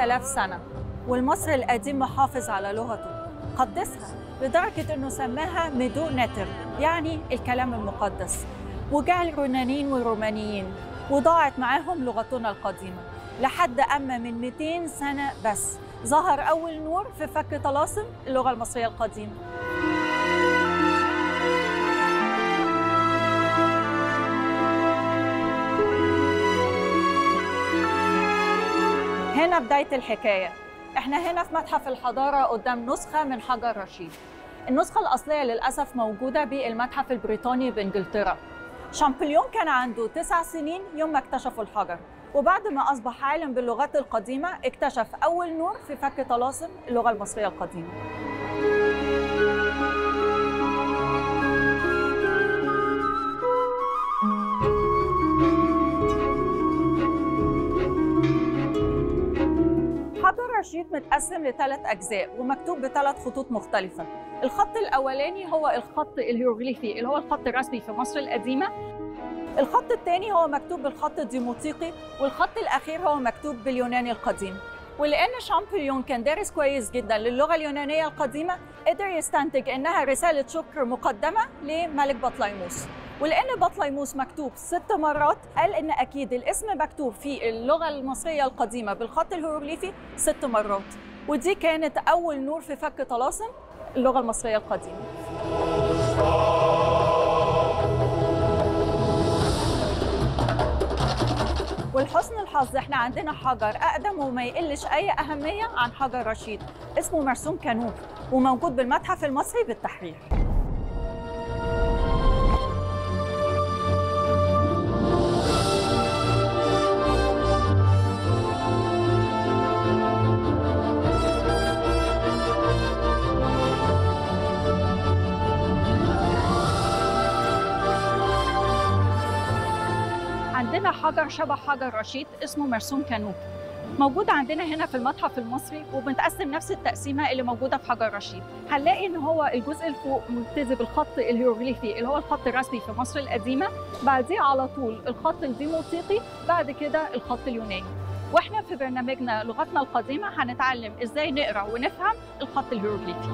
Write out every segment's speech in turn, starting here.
6000 سنة والمصري القديم محافظ على لغته قدسها لدرجة أنه سماها ميدو نتر يعني الكلام المقدس وجعل اليونانيين والرومانيين وضاعت معاهم لغتنا القديمة لحد أما من 200 سنة بس ظهر أول نور في فك طلاسم اللغة المصرية القديمة هنا بداية الحكاية احنا هنا في متحف الحضارة قدام نسخة من حجر رشيد النسخة الأصلية للأسف موجودة بالمتحف البريطاني بإنجلترا شامبليون كان عنده تسع سنين يوم ما اكتشفوا الحجر وبعد ما أصبح عالم باللغات القديمة اكتشف أول نور في فك طلاسم اللغة المصرية القديمة حجر رشيد متقسم لثلاث أجزاء ومكتوب بثلاث خطوط مختلفة الخط الأولاني هو الخط الهيروغليفي اللي هو الخط الرسمي في مصر القديمة الخط الثاني هو مكتوب بالخط الديموطيقي والخط الأخير هو مكتوب باليوناني القديم ولأن شامبليون كان دارس كويس جدا للغة اليونانية القديمة قدر يستنتج إنها رسالة شكر مقدمة لملك بطليموس ولأن بطليموس مكتوب ست مرات قال إن أكيد الاسم مكتوب في اللغة المصرية القديمة بالخط الهيروغليفي ست مرات ودي كانت أول نور في فك طلاسم اللغة المصرية القديمة ولحسن الحظ احنا عندنا حجر اقدم وما يقلش اي اهميه عن حجر رشيد اسمه مرسوم كانوب وموجود بالمتحف المصري بالتحرير عندنا حجر شبه حجر رشيد اسمه مرسوم كانوب موجود عندنا هنا في المتحف المصري وبنتقسم نفس التقسيمه اللي موجوده في حجر رشيد هنلاقي ان هو الجزء اللي فوق مبتدي بالخط الهيروغليفي اللي هو الخط الرسمي في مصر القديمه بعديه على طول الخط الديموطيقي بعد كده الخط اليوناني واحنا في برنامجنا لغتنا القديمه هنتعلم ازاي نقرا ونفهم الخط الهيروغليفي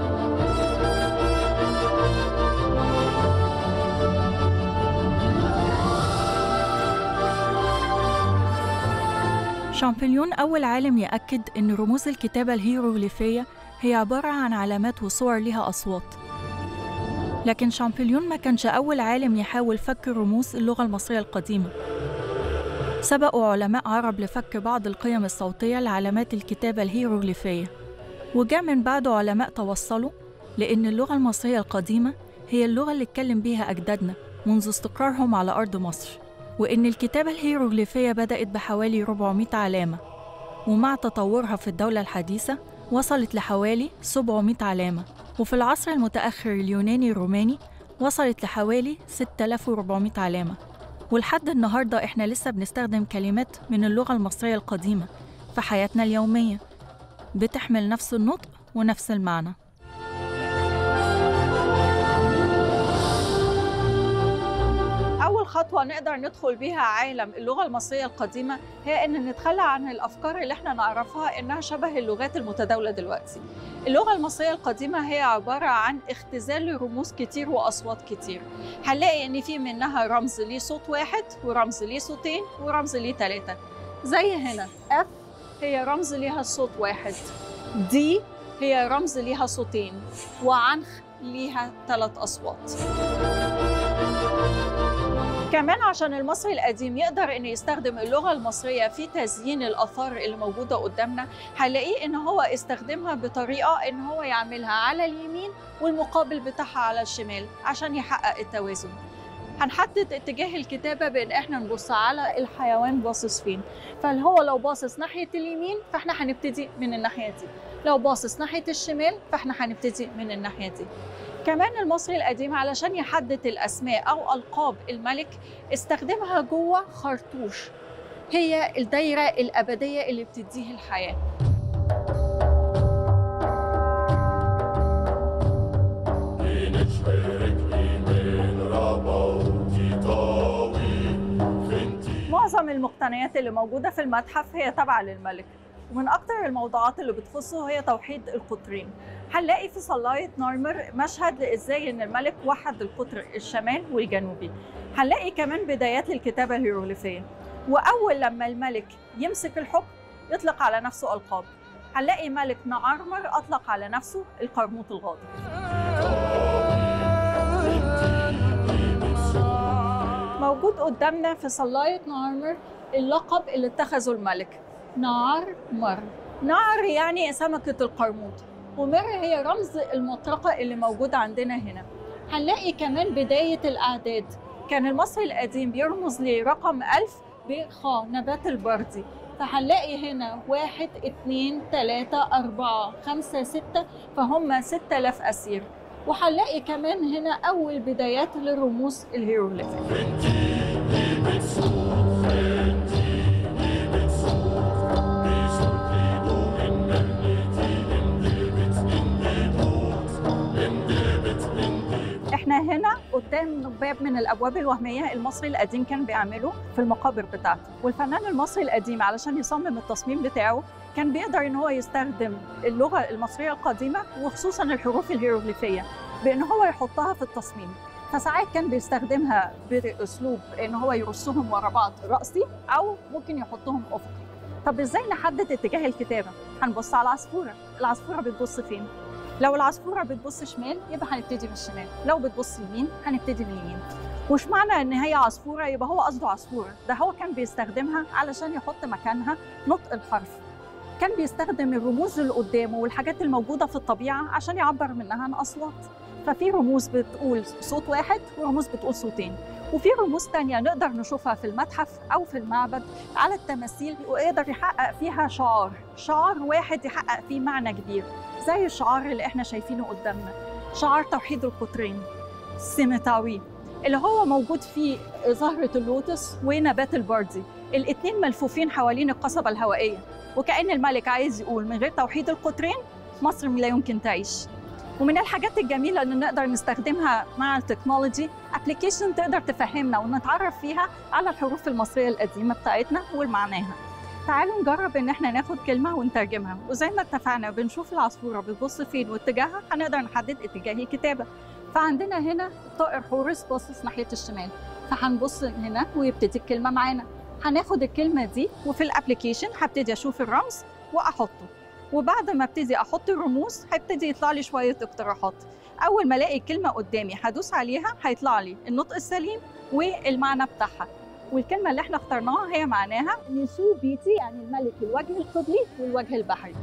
شامبليون أول عالم يأكد إن رموز الكتابة الهيروغليفية هي عبارة عن علامات وصور لها أصوات لكن شامبليون ما كانش أول عالم يحاول فك رموز اللغة المصرية القديمة سبقوا علماء عرب لفك بعض القيم الصوتية لعلامات الكتابة الهيروغليفية وجاء من بعده علماء توصلوا لأن اللغة المصرية القديمة هي اللغة اللي اتكلم بيها أجدادنا منذ استقرارهم على أرض مصر وإن الكتابة الهيروغليفية بدأت بحوالي 400 علامة ومع تطورها في الدولة الحديثة وصلت لحوالي 700 علامة وفي العصر المتأخر اليوناني الروماني وصلت لحوالي 6400 علامة ولحد النهاردة إحنا لسه بنستخدم كلمات من اللغة المصرية القديمة في حياتنا اليومية بتحمل نفس النطق ونفس المعنى أول خطوة نقدر ندخل بيها عالم اللغة المصرية القديمة هي إن نتخلى عن الأفكار اللي إحنا نعرفها إنها شبه اللغات المتداولة دلوقتي. اللغة المصرية القديمة هي عبارة عن اختزال لرموز كتير وأصوات كتير. هنلاقي إن في منها رمز ليه صوت واحد ورمز ليه صوتين ورمز ليه ثلاثة. زي هنا F هي رمز ليها صوت واحد. D هي رمز ليها صوتين. وعنخ ليها ثلاث أصوات. كمان عشان المصري القديم يقدر انه يستخدم اللغه المصريه في تزيين الاثار اللي موجوده قدامنا هنلاقيه ان هو استخدمها بطريقه ان هو يعملها على اليمين والمقابل بتاعها على الشمال عشان يحقق التوازن هنحدد اتجاه الكتابة بإن إحنا نبص على الحيوان باصص فين فهل هو لو باصص ناحية اليمين فإحنا هنبتدي من الناحية دي لو باصص ناحية الشمال فإحنا هنبتدي من الناحية دي كمان المصري القديم علشان يحدد الأسماء أو ألقاب الملك استخدمها جوه خرطوش هي الدايرة الأبدية اللي بتديه الحياة معظم المقتنيات اللي موجودة في المتحف هي تابعة للملك ومن أكتر الموضوعات اللي بتخصه هي توحيد القطرين هنلاقي في صلاية نارمر مشهد لإزاي إن الملك وحد القطر الشمال والجنوبي هنلاقي كمان بدايات للكتابة الهيروغليفية وأول لما الملك يمسك الحكم يطلق على نفسه ألقاب هنلاقي ملك نعرمر أطلق على نفسه القرموط الغاضب موجود قدامنا في صلاية نعرمر اللقب اللي اتخذه الملك نار مر نار يعني سمكة القرموط ومر هي رمز المطرقة اللي موجودة عندنا هنا هنلاقي كمان بداية الأعداد كان المصري القديم بيرمز لرقم ألف بخا نبات البردي فهنلاقي هنا واحد اتنين تلاتة أربعة خمسة ستة فهم ستة آلاف أسير وهنلاقي كمان هنا أول بدايات للرموز الهيروغليفية احنا هنا قدام باب من الابواب الوهميه المصري القديم كان بيعمله في المقابر بتاعته والفنان المصري القديم علشان يصمم التصميم بتاعه كان بيقدر ان هو يستخدم اللغه المصريه القديمه وخصوصا الحروف الهيروغليفيه بان هو يحطها في التصميم فساعات كان بيستخدمها باسلوب ان هو يرصهم ورا بعض راسي او ممكن يحطهم افقي طب ازاي نحدد اتجاه الكتابه هنبص على العصفوره العصفوره بتبص فين لو العصفوره بتبص شمال يبقى هنبتدي من الشمال لو بتبص يمين هنبتدي من اليمين وش معنى ان هي عصفوره يبقى هو قصده عصفوره ده هو كان بيستخدمها علشان يحط مكانها نطق الحرف كان بيستخدم الرموز اللي قدامه والحاجات الموجوده في الطبيعه عشان يعبر منها عن اصوات ففي رموز بتقول صوت واحد ورموز بتقول صوتين وفي رموز تانية نقدر نشوفها في المتحف أو في المعبد على التماثيل ويقدر يحقق فيها شعار شعار واحد يحقق فيه معنى كبير زي الشعار اللي احنا شايفينه قدامنا شعار توحيد القطرين السيمتاوي اللي هو موجود فيه زهرة اللوتس ونبات البردي الاتنين ملفوفين حوالين القصبة الهوائية وكأن الملك عايز يقول من غير توحيد القطرين مصر لا يمكن تعيش ومن الحاجات الجميله اللي نقدر نستخدمها مع التكنولوجي ابلكيشن تقدر تفهمنا ونتعرف فيها على الحروف المصريه القديمه بتاعتنا ومعناها تعالوا نجرب ان احنا ناخد كلمه ونترجمها وزي ما اتفقنا بنشوف العصفوره بتبص فين واتجاهها هنقدر نحدد اتجاه الكتابه فعندنا هنا طائر حورس باصص ناحيه الشمال فهنبص هنا ويبتدي الكلمه معانا هناخد الكلمه دي وفي الابلكيشن هبتدي اشوف الرمز واحطه وبعد ما ابتدي احط الرموز هيبتدي يطلع لي شويه اقتراحات اول ما الاقي كلمه قدامي هدوس عليها هيطلع لي النطق السليم والمعنى بتاعها والكلمه اللي احنا اخترناها هي معناها نسو بيتي يعني الملك الوجه القبلي والوجه البحري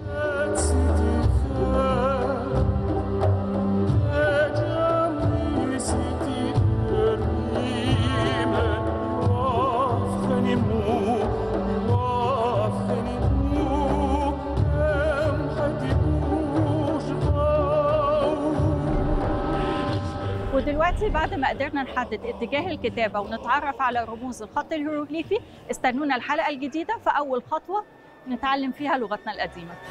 ودلوقتي بعد ما قدرنا نحدد اتجاه الكتابة ونتعرف على رموز الخط الهيروغليفي استنونا الحلقة الجديدة في أول خطوة نتعلم فيها لغتنا القديمة